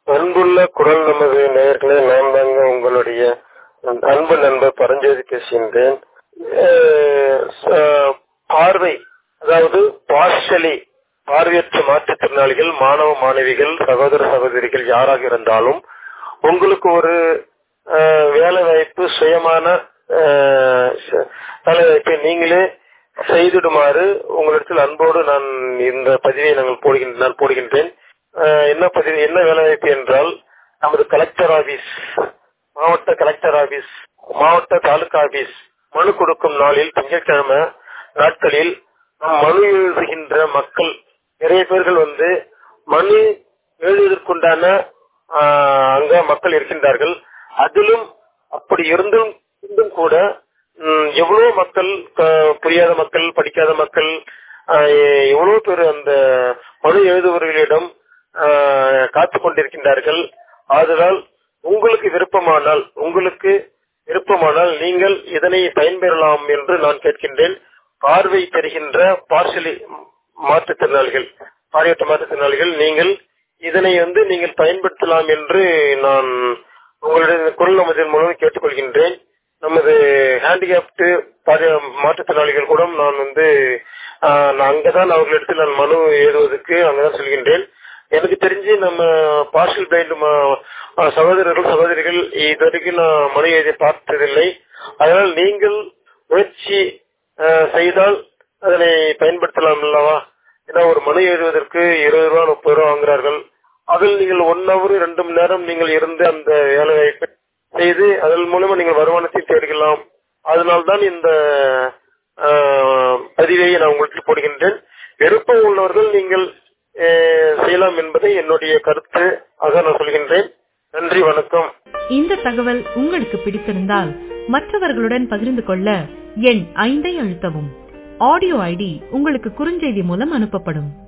அன்புள்ள குரல் நமது நேயர்களே நான் தாங்க உங்களுடைய அன்பு நண்பர் பரஞ்சோதி பேசுகின்றேன் அஹ் ச- பார்வை அதாவது பார்ஷலி பார்வையற்ற மாற்றுத்திறனாளிகள் மாணவ மாணவிகள் சகோதர சகோதரிகள் யாராக இருந்தாலும் உங்களுக்கு ஒரு அஹ், வேலை வாய்ப்பு சுயமான அஹ், ச- வேலை வாய்ப்பை நீங்களே செய்திடுமாறு உங்களிடத்தில் அன்போடு நான் இந்த பதிவை நாங்கள் போடுகின்ற நான் போடுகின்றேன் அஹ், என்ன பதிவு என்ன வேலை வாய்ப்பு என்றால் நமது கலெக்டர் ஆபீஸ் மாவட்ட கலெக்டர் ஆபீஸ் மாவட்ட தாலுகா ஆபீஸ் மனு கொடுக்கும் நாளில் திங்கட்கிழமை நாட்களில் நம் மனு எழுதுகின்ற மக்கள் நிறைய பேர்கள் வந்து மனு எழுதுவதற்குண்டான ஆஹ், அங்க மக்கள் இருக்கின்றார்கள் அதிலும் அப்படி இருந்தும் இருந்தும் கூட ம், எவ்வளவு மக்கள் க- புரியாத மக்கள் படிக்காத மக்கள் ஆஹ், எவ்வளவு பேர் அந்த மனு எழுதுபவர்களிடம் ஆஹ், காத்துக் கொண்டிருக்கின்றார்கள் ஆதலால் உங்களுக்கு விருப்பமானால் உங்களுக்கு விருப்பமானால் நீங்கள் இதனை பயன்பெறலாம் என்று நான் கேட்கின்றேன் பார்வை பெறுகின்ற பார்சலி மாற்றுத்திறனாளிகள் பார்வையற்ற மாற்றுத்திறனாளிகள் நீங்கள் இதனை வந்து நீங்கள் பயன்படுத்தலாம் என்று நான் உங்களுடைய குரல் நமதின் மூலம் கேட்டுக்கொள்கின்றேன் நமது ஹேண்டிகேப்டு மாற்றுத்திறனாளிகள் கூட நான் வந்து ஆஹ், நான் அங்கதான் அவர்களிடத்தில் நான் மனு எழுதுவதற்கு அங்கதான் செல்கின்றேன் எனக்கு தெரிஞ்சு நம்ம பார்சல் பிளைண்ட் சகோதரர்கள் சகோதரிகள் இது வரைக்கும் நான் மனு எழுதி பார்த்ததில்லை அதனால் நீங்கள் முயற்சி ஆஹ், செய்தால் அதனை பயன்படுத்தலாம் அல்லவா ஏன்னா ஒரு மனு எழுதுவதற்கு இருபது ரூபா முப்பது ரூபா வாங்குறார்கள் அதில் நீங்கள் ஒன் ஹவர் ரெண்டு மணி நேரம் நீங்கள் இருந்து அந்த வேலை வாய்ப்பை செய்து அதன் மூலமா நீங்கள் வருமானத்தை தேடிக்கலாம் அதனால்தான் இந்த ஆஹ், பதிவை நான் உங்களுக்கு போடுகின்றேன் விருப்பம் உள்ளவர்கள் நீங்கள் ஆஹ், செய்யலாம் என்பதை என்னுடைய கருத்து அதான் நான் சொல்கின்றேன் நன்றி வணக்கம் இந்த தகவல் உங்களுக்கு பிடித்திருந்தால் மற்றவர்களுடன் பகிர்ந்து கொள்ள எண் ஐந்தை அழுத்தவும் ஆடியோ ஐடி உங்களுக்கு குறுஞ்செய்தி மூலம் அனுப்பப்படும்